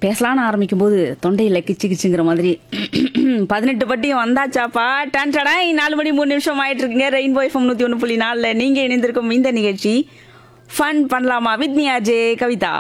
பேசலான்னு ஆரம்பிக்கும் போது தொண்டையில் கிச்சு கிச்சுங்கிற மாதிரி பதினெட்டு பட்டியும் வந்தாச்சாப்பா டான் டடாய் நாலு மணி மூணு நிமிஷம் ஆயிட்டு இருக்குங்க ரெயின்போ எஃப்எம் நூற்றி ஒன்று புள்ளி நாலில் நீங்கள் இணைந்திருக்கும் இந்த நிகழ்ச்சி ஃபன் பண்ணலாமா வித் மீ அஜே கவிதா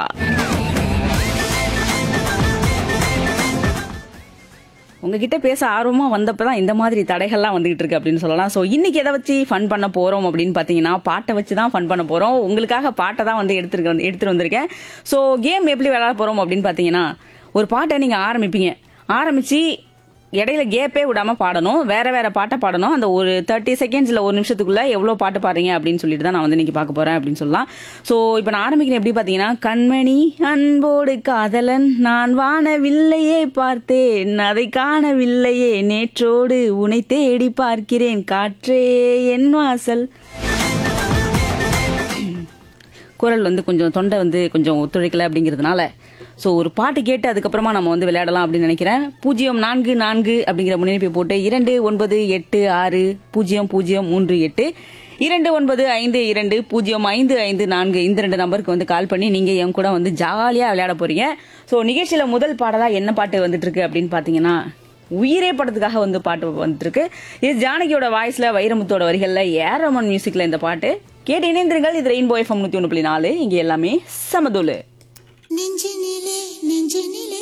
உங்ககிட்ட பேச ஆர்வமாக வந்தப்போ தான் இந்த மாதிரி தடைகள்லாம் வந்துகிட்டு இருக்கு அப்படின்னு சொல்லலாம் ஸோ இன்னைக்கு எதை வச்சு ஃபன் பண்ண போகிறோம் அப்படின்னு பார்த்தீங்கன்னா பாட்டை வச்சு தான் ஃபன் பண்ண போகிறோம் உங்களுக்காக பாட்டை தான் வந்து எடுத்துருக்க எடுத்துகிட்டு வந்திருக்கேன் ஸோ கேம் எப்படி விளையாட போகிறோம் அப்படின்னு பார்த்தீங்கன்னா ஒரு பாட்டை நீங்கள் ஆரம்பிப்பீங்க ஆரம்பித்து இடையில கேப்பே விடாம பாடணும் வேற வேற பாட்டை பாடணும் அந்த ஒரு தேர்ட்டி செகண்ட்ஸ்ல ஒரு நிமிஷத்துக்குள்ள எவ்வளவு பாட்டு பாடுறீங்க அப்படின்னு சொல்லிட்டு தான் நான் வந்து இன்னைக்கு பார்க்க போறேன் அப்படின்னு சொல்லலாம் ஸோ இப்போ நான் ஆரம்பிக்கிறேன் எப்படி பார்த்தீங்கன்னா கண்மணி அன்போடு காதலன் நான் வானவில்லையே பார்த்தேன் அதை காணவில்லையே நேற்றோடு உனை தேடி பார்க்கிறேன் காற்றே என் வாசல் குரல் வந்து கொஞ்சம் தொண்டை வந்து கொஞ்சம் ஒத்துழைக்கல அப்படிங்கிறதுனால ஸோ ஒரு பாட்டு கேட்டு அதுக்கப்புறமா நம்ம வந்து விளையாடலாம் அப்படின்னு நினைக்கிறேன் பூஜ்ஜியம் நான்கு நான்கு அப்படிங்கிற முன்னெடுப்பை போட்டு இரண்டு ஒன்பது எட்டு ஆறு பூஜ்ஜியம் பூஜ்ஜியம் மூன்று எட்டு இரண்டு ஒன்பது ஐந்து இரண்டு பூஜ்ஜியம் ஐந்து ஐந்து நான்கு இந்த ரெண்டு நம்பருக்கு வந்து கால் பண்ணி நீங்கள் என் கூட வந்து ஜாலியாக விளையாட போறீங்க ஸோ நிகழ்ச்சியில் முதல் பாடலா என்ன பாட்டு வந்துட்டு இருக்கு அப்படின்னு பார்த்தீங்கன்னா உயிரே படத்துக்காக வந்து பாட்டு வந்துட்டு இருக்கு இது ஜானகியோட வாய்ஸ்ல வைரமுத்தோட வரிகள்ல ஏரமன் மியூசிக்ல இந்த பாட்டு கேட்டு இணைந்திருங்கள் இது ரெயின்போ எஃப்எம் நூத்தி ஒன்று புள்ளி நாலு இங்க எல்லாமே சமதூலு நெஞ்சினிலே நெஞ்சினிலே